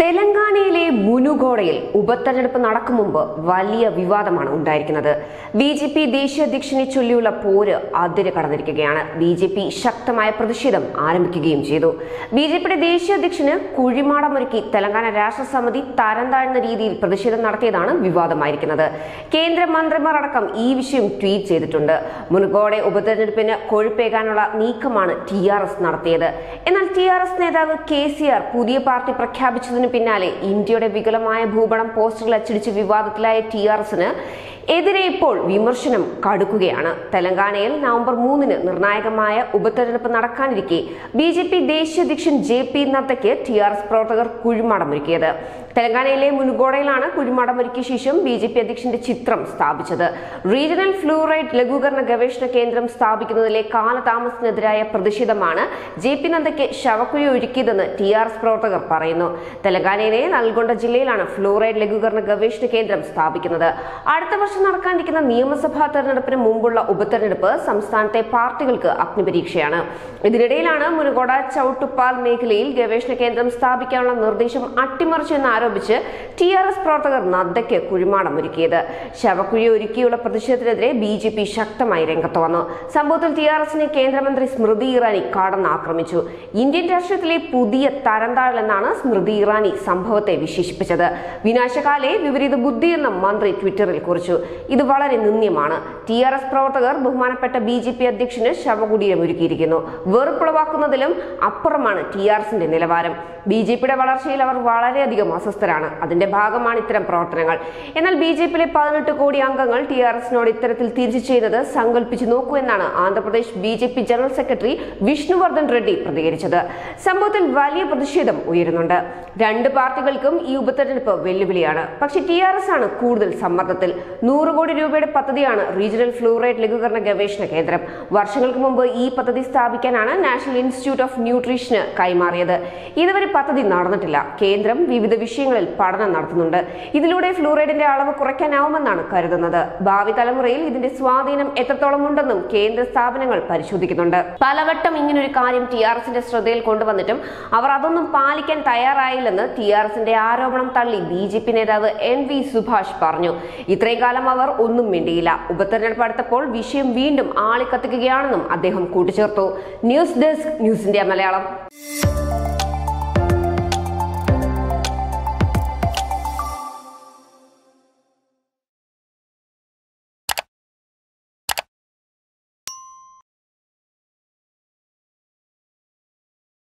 തെലങ്കാനയിലെ മുനുഗോഡയിൽ ഉപതെരഞ്ഞെടുപ്പ് നടക്കും മുമ്പ് വലിയ വിവാദമാണ് ഉണ്ടായിരിക്കുന്നത് ബി ജെ പി ദേശീയ അധ്യക്ഷനെ ചൊല്ലിയുള്ള പോര് അതിര് കടന്നിരിക്കുകയാണ് ബി ജെ പി ശക്തമായ പ്രതിഷേധം ആരംഭിക്കുകയും ചെയ്തു ബി ജെ പിയുടെ ദേശീയ അധ്യക്ഷന് കുഴിമാടമൊരുക്കി തെലങ്കാന രാഷ്ട്ര സമിതി തരം താഴ്ന്ന രീതിയിൽ പ്രതിഷേധം നടത്തിയതാണ് വിവാദമായിരിക്കുന്നത് കേന്ദ്രമന്ത്രിമാർ അടക്കം ഈ വിഷയം ട്വീറ്റ് ചെയ്തിട്ടുണ്ട് മുൻഗോഡെ ഉപതെരഞ്ഞെടുപ്പിന് കൊഴുപ്പേകാനുള്ള നീക്കമാണ് ടി ആർ എസ് നടത്തിയത് എന്നാൽ ടി ആർ എസ് നേതാവ് കെ സി ആർ പുതിയ പാർട്ടി പ്രഖ്യാപിച്ചതിന് പിന്നാലെ ഇന്ത്യയുടെ വികലമായ ഭൂപടം പോസ്റ്ററുകൾ അച്ചടിച്ച് വിവാദത്തിലായ ടി ആർ എസിന് എതിരെ ഇപ്പോൾ വിമർശനം കടുക്കുകയാണ് തെലങ്കാനയിൽ നവംബർ മൂന്നിന് നിർണായകമായ ഉപതെരഞ്ഞെടുപ്പ് നടക്കാനിരിക്കെ ബി ജെ പി ദേശീയ അധ്യക്ഷൻ ജെ പി നദ്ദയ്ക്ക് ടി ആർ എസ് പ്രവർത്തകർ കുഴിമാടമൊരുക്കിയത് തെലങ്കാനയിലെ മുൻഗോഡയിലാണ് കുഴിമാടമൊരുക്കിയ ശേഷം ബി ജെ പി അധ്യക്ഷന്റെ ചിത്രം സ്ഥാപിച്ചത് റീജിയണൽ ഫ്ലൂറൈഡ് ലഘൂകരണ ഗവേഷണ കേന്ദ്രം സ്ഥാപിക്കുന്നതിലെ കാലതാമസത്തിനെതിരായ പ്രതിഷേധമാണ് ജെ പി നദ്ദയ്ക്ക് ശവക്കുഴി ഒരുക്കിയതെന്ന് ടി ആർ എസ് പ്രവർത്തകർ പറയുന്നു തെലങ്കാനയിലെ നൽഗൊണ്ട ജില്ലയിലാണ് ഫ്ലൂറൈഡ് ലഘൂകരണ ഗവേഷണ കേന്ദ്രം സ്ഥാപിക്കുന്നത് അടുത്ത വർഷം നടക്കാനിരിക്കുന്ന നിയമസഭാ തെരഞ്ഞെടുപ്പിന് മുമ്പുള്ള ഉപതെരഞ്ഞെടുപ്പ് സംസ്ഥാനത്തെ പാർട്ടികൾക്ക് അഗ്നിപരീക്ഷയാണ് ഇതിനിടയിലാണ് മുനുകോട ചൌട്ടുപ്പാൽ മേഖലയിൽ ഗവേഷണ കേന്ദ്രം സ്ഥാപിക്കാനുള്ള നിർദ്ദേശം അട്ടിമറിച്ചെന്ന് ആരോപിച്ച് ടി ആർ എസ് പ്രവർത്തകർ നദ്ദയ്ക്ക് കുഴിമാടം ഒരുക്കിയത് ശവക്കുഴി ഒരുക്കിയുള്ള പ്രതിഷേധത്തിനെതിരെ ബി ജെ പി ശക്തമായി രംഗത്ത് വന്നു സംഭവത്തിൽ ടി ആർ എസിനെ കേന്ദ്രമന്ത്രി സ്മൃതി ഇറാനി കടന്നാക്രമിച്ചു ഇന്ത്യൻ രാഷ്ട്രീയത്തിലെ പുതിയ തരംതാഴലെന്നാണ് സ്മൃതി ഇറാനി സംഭവത്തെ വിശേഷിപ്പിച്ചത് വിനാശകാലെ വിപരീത ബുദ്ധി എന്ന മന്ത്രി ട്വിറ്ററിൽ കുറിച്ചു ഇത് വളരെ നിന്ദ്യമാണ് ടി ആർ എസ് പ്രവർത്തകർ ബഹുമാനപ്പെട്ട ബി ജെ പി അധ്യക്ഷന് ശവകുടീരം ഒരുക്കിയിരിക്കുന്നു വെറുപ്പുളവാക്കുന്നതിലും അപ്പുറമാണ് ടി ആർ എസിന്റെ നിലവാരം ബി ജെ പിയുടെ വളർച്ചയിൽ അവർ വളരെയധികം അസ്വസ്ഥരാണ് അതിന്റെ ഭാഗമാണ് ഇത്തരം പ്രവർത്തനങ്ങൾ എന്നാൽ ബി ജെ പിയിലെ പതിനെട്ട് കോടി അംഗങ്ങൾ ടി ആർ എസിനോട് ഇത്തരത്തിൽ തിരിച്ചു ചെയ്യുന്നത് സങ്കല്പിച്ചു നോക്കൂ എന്നാണ് Andhra Pradesh B J P general secretary Vishnuvardhan Reddy പ്രതികരിച്ചത് സംഭവത്തിൽ വലിയ പ്രതിഷേധം ഉയരുന്നുണ്ട് രണ്ട് പാർട്ടികൾക്കും ഈ ഉപതെരഞ്ഞെടുപ്പ് വെല്ലുവിളിയാണ് പക്ഷെ ടി ആർ എസ് ആണ് കൂടുതൽ സമ്മർദ്ദത്തിൽ നൂറ് കോടി രൂപയുടെ പദ്ധതിയാണ് റീജിയണൽ ഫ്ലൂറൈഡ് ലഘൂകരണ ഗവേഷണ കേന്ദ്രം വർഷങ്ങൾക്ക് മുമ്പ് ഈ പദ്ധതി സ്ഥാപിക്കാനാണ് നാഷണൽ ഇൻസ്റ്റിറ്റ്യൂട്ട് ഓഫ് ന്യൂട്രീഷന് കൈമാറിയത് ഇതുവരെ പദ്ധതി നടന്നിട്ടില്ല കേന്ദ്രം വിവിധ വിഷയങ്ങളിൽ പഠനം നടത്തുന്നുണ്ട് ഇതിലൂടെ ഫ്ലൂറൈഡിന്റെ അളവ് കുറയ്ക്കാനാവുമെന്നാണ് കരുതുന്നത് ഭാവി തലമുറയിൽ ഇതിന്റെ സ്വാധീനം എത്രത്തോളം ഉണ്ടെന്നും കേന്ദ്ര സ്ഥാപനങ്ങൾ പരിശോധിക്കുന്നുണ്ട് പലവട്ടം ഇങ്ങനൊരു കാര്യം ടി ആർ എസിന്റെ ശ്രദ്ധയിൽ കൊണ്ടുവന്നിട്ടും അവർ അതൊന്നും പാലിക്കാൻ തയ്യാറായില്ലെന്ന് ടി ആർ എസിന്റെ ആരോപണം തള്ളി ബി ജെ പി നേതാവ് എൻ വി സുഭാഷ് പറഞ്ഞു ഇത്രയും കാലം അവർ ഒന്നും മിണ്ടിയില്ല ഉപതെരഞ്ഞെടുപ്പ് അടുത്തപ്പോൾ വിഷയം വീണ്ടും ആളിക്കത്തിക്കുകയാണെന്നും അദ്ദേഹം കൂട്ടിച്ചേർത്തു news desk news India Malayalam